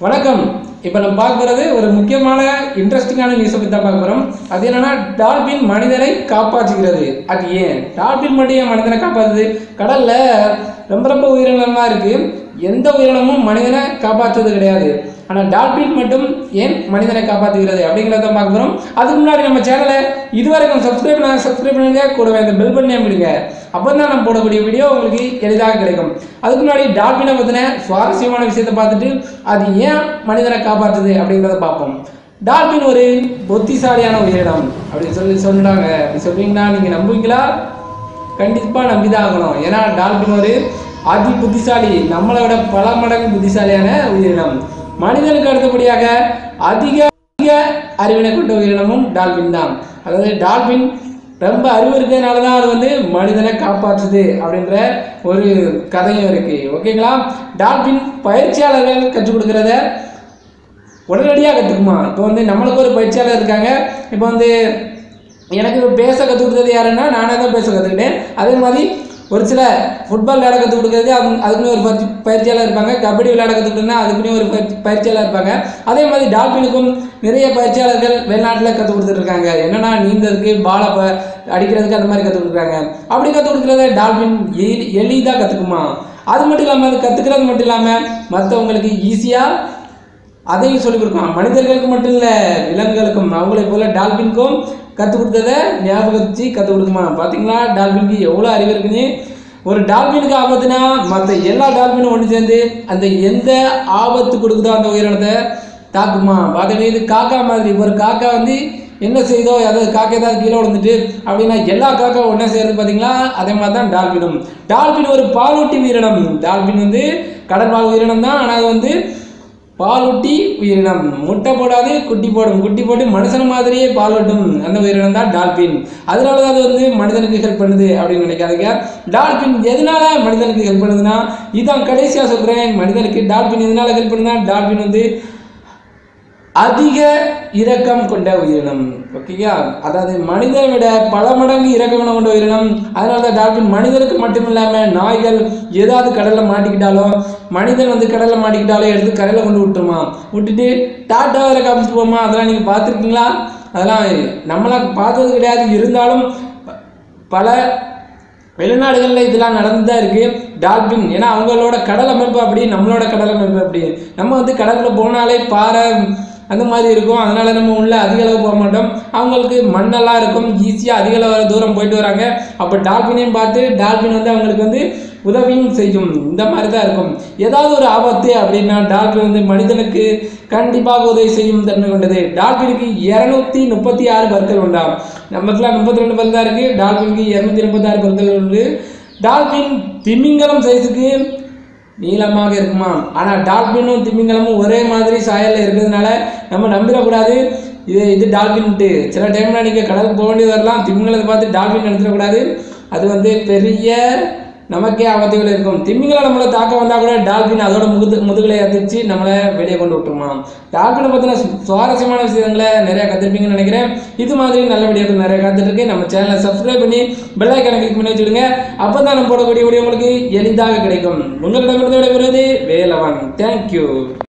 வணக்கம் இப்போ நம்ம பார்க்க போகிறது ஒரு முக்கியமான இன்ட்ரெஸ்டிங்கான நியூஸை பற்றி தான் பார்க்க போகிறோம் அது என்னன்னா டால்பின் மனிதனை காப்பாற்றுகிறது அது ஏன் டால்பின் மட்டும் ஏன் மனிதனை காப்பாற்றுது கடலில் ரொம்ப ரொம்ப உயிரினம்லாம் இருக்குது எந்த உயிரினமும் மனிதனை காப்பாற்றுறது கிடையாது ஆனால் டால்பின் மட்டும் ஏன் மனிதனை காப்பாற்றுகிறது அப்படிங்கிறத தான் பார்க்க போகிறோம் அதுக்கு முன்னாடி நம்ம சேனலை இதுவரைக்கும் சப்ஸ்கிரைப் பண்ண சப்ஸ்கிரைப் பண்ணுங்க கூடவே இந்த பெல் பண்ணி விடுங்க அப்போ தான் நம்ம போடக்கூடிய வீடியோ உங்களுக்கு எளிதாக கிடைக்கும் அதுக்கு முன்னாடி டால்பினை பற்றின சுவாரஸ்யமான விஷயத்தை பார்த்துட்டு அது ஏன் மனிதனை காப்பாற்றுது அப்படிங்கிறத பார்ப்போம் டால்பின் ஒரு புத்திசாலியான உயிரினம் அப்படின்னு சொல்லி சொல்லிட்டாங்க அப்படி சொல்றீங்கன்னா நீங்கள் நம்புவீங்களா கண்டிப்பாக நம்பி தான் ஆகணும் ஏன்னா டால்பின் ஒரு அதி புத்திசாலி நம்மளை விட பல மடங்கு புத்திசாலியான உயிரினம் மனிதனுக்கு அடுத்தபடியாக அதிக அதிக அறிவினை கொண்ட உயிரினமும் டால்பின் தான் அதாவது டால்பின் ரொம்ப அறிவு இருக்கிறதுனால தான் அது வந்து மனிதனை காப்பாற்றுது அப்படின்ற ஒரு கதையும் இருக்கு ஓகேங்களா டால்பின் பயிற்சியாளர்கள் கற்றுக் கொடுக்கறத உடனடியாக கற்றுக்குமா இப்போ வந்து நம்மளுக்கு ஒரு பயிற்சியாளர் இருக்காங்க இப்போ வந்து எனக்கு பேச கற்றுக் கொடுத்தது யாருன்னா நானே தான் பேச கற்றுக்கிட்டேன் அதே மாதிரி ஒரு சில ஃபுட்பால் விளையாட கற்றுக் கொடுக்கறது அது அதுக்குன்னு ஒரு பயிற்சி பயிற்சியாளர் இருப்பாங்க கபடி விளையாட கற்றுக்கிட்டோம்னா அதுக்குன்னு ஒரு பயிற்சி பயிற்சியாளர் இருப்பாங்க அதே மாதிரி டால்பினுக்கும் நிறைய பயிற்சியாளர்கள் வெளிநாட்டில் கற்றுக் கொடுத்துட்டு இருக்காங்க என்னன்னா நீந்ததுக்கு பாலை ப அடிக்கிறதுக்கு அந்த மாதிரி கற்றுக் கொடுக்குறாங்க அப்படி கற்றுக் கொடுக்குறத டால்பின் எளி எளிதாக கற்றுக்குமா அது மட்டும் இல்லாமல் அது கற்றுக்கிறது மட்டும் இல்லாமல் மற்றவங்களுக்கு ஈஸியாக அதையும் சொல்லிக் கொடுக்கலாம் மனிதர்களுக்கு மட்டும் இல்லை விலங்குகளுக்கும் அவங்களை போல டால்பின்க்கும் கற்றுக் கொடுத்ததை ஞாபகம் வச்சு கற்றுக் கொடுக்குமா பார்த்தீங்களா டால்பினுக்கு எவ்வளோ அறிவு இருக்குன்னு ஒரு டால்பினுக்கு ஆபத்துனா மற்ற எல்லா டால்பினும் ஒன்று சேர்ந்து அந்த எந்த ஆபத்து கொடுக்குதோ அந்த உயிரினத்தை தாக்குமா பார்த்தீங்கன்னா இது காக்கா மாதிரி ஒரு காக்கா வந்து என்ன செய்தோ அதாவது காக்கா ஏதாவது கீழே விழுந்துட்டு அப்படின்னா எல்லா காக்கா ஒன்றா சேர்ந்து பார்த்தீங்களா அதே மாதிரி தான் டால்பினும் டால்பின் ஒரு பாலூட்டி உயிரினம் டால்பின் வந்து கடல் வாழ் உயிரினம் தான் ஆனால் அது வந்து பாலூட்டி உயிரினம் முட்டை போடாது குட்டி போடும் குட்டி போட்டு மனுஷன் மாதிரியே பாலூட்டும் அந்த உயிரினம் தான் டால்பின் அதனால தான் அது வந்து மனிதனுக்கு ஹெல்ப் பண்ணுது அப்படின்னு நினைக்காதீங்க டால்பின் எதனால மனிதனுக்கு ஹெல்ப் பண்ணுதுன்னா இதான் கடைசியாக சொல்கிறேன் மனிதனுக்கு டால்பின் எதனால ஹெல்ப் பண்ணுதுன்னா டால்பின் வந்து அதிக இரக்கம் கொண்ட உயிரினம் ஓகேயா அதாவது மனிதனை விட பல மடங்கு இரக்க குணம் கொண்ட உயிரினம் அதனால தான் டால்பின் மனிதனுக்கு மட்டும் இல்லாமல் நாய்கள் ஏதாவது கடலில் மாட்டிக்கிட்டாலோ மனிதன் வந்து கடலில் மாட்டிக்கிட்டாலோ எடுத்து கரையில் கொண்டு விட்டுருமா விட்டுட்டு டாட்டா வேற காமிச்சிட்டு போமா அதெல்லாம் நீங்கள் பார்த்துருக்கீங்களா அதெல்லாம் நம்மளாம் பார்த்தது கிடையாது இருந்தாலும் பல வெளிநாடுகளில் இதெல்லாம் நடந்து தான் இருக்குது டால்பின் ஏன்னா அவங்களோட கடல் அமைப்பு அப்படி நம்மளோட கடல் அமைப்பு அப்படி நம்ம வந்து கடலில் போனாலே பாறை அந்த மாதிரி இருக்கும் அதனால நம்ம உள்ள அதிக அளவு போக மாட்டோம் அவங்களுக்கு மண்ணெல்லாம் இருக்கும் ஈஸியாக அதிக அளவு தூரம் போயிட்டு வராங்க அப்போ டால்பினையும் பார்த்து டால்பின் வந்து அவங்களுக்கு வந்து உதவியும் செய்யும் இந்த மாதிரி தான் இருக்கும் ஏதாவது ஒரு ஆபத்து அப்படின்னா டால்பின் வந்து மனிதனுக்கு கண்டிப்பாக உதவி செய்யும் தன்மை கொண்டது டால்பினுக்கு இரநூத்தி முப்பத்தி ஆறு பற்கள் உண்டாம் நமக்குலாம் முப்பத்தி ரெண்டு பல் தான் இருக்குது டால்பினுக்கு இரநூத்தி முப்பத்தி ஆறு பற்கள் உண்டு டால்பின் திமிங்கலம் சைஸுக்கு நீளமாக இருக்குமா ஆனால் டால்பினும் திமிங்கலமும் ஒரே மாதிரி சாயலில் இருக்கிறதுனால நம்ம நம்பிடக்கூடாது இது இது டால்பின்ட்டு சில டைமில் நீங்கள் கடலுக்கு போக வேண்டியது வரலாம் திமிங்கலத்தை பார்த்து டால்பின் நினைச்சிடக்கூடாது அது வந்து பெரிய நமக்கே ஆபத்துகள் இருக்கும் திமிங்கலம் நம்மளை தாக்க வந்தால் கூட டால்பின் அதோட முதுகு முதுகலை அதிர்ச்சி நம்மளை வெளியே கொண்டு விட்டுருமா டால்பினை பற்றின சு- சுவாரஸ்யமான விஷயங்களை நிறையா கற்றுருப்பீங்கன்னு நினைக்கிறேன் இது மாதிரி நல்ல வீடியோக்கள் நிறைய காத்துட்ருக்கு நம்ம சேனலை சப்ஸ்கிரைப் பண்ணி பெல் ஐக்கானை கிளிக் பண்ணி வச்சுடுங்க அப்போ தான் நம்ம போடக்கூடிய வீடியோ உங்களுக்கு எளிதாக கிடைக்கும் உங்களிடமிருந்து விடைபெறுவது வேலவன் தேங்க்யூ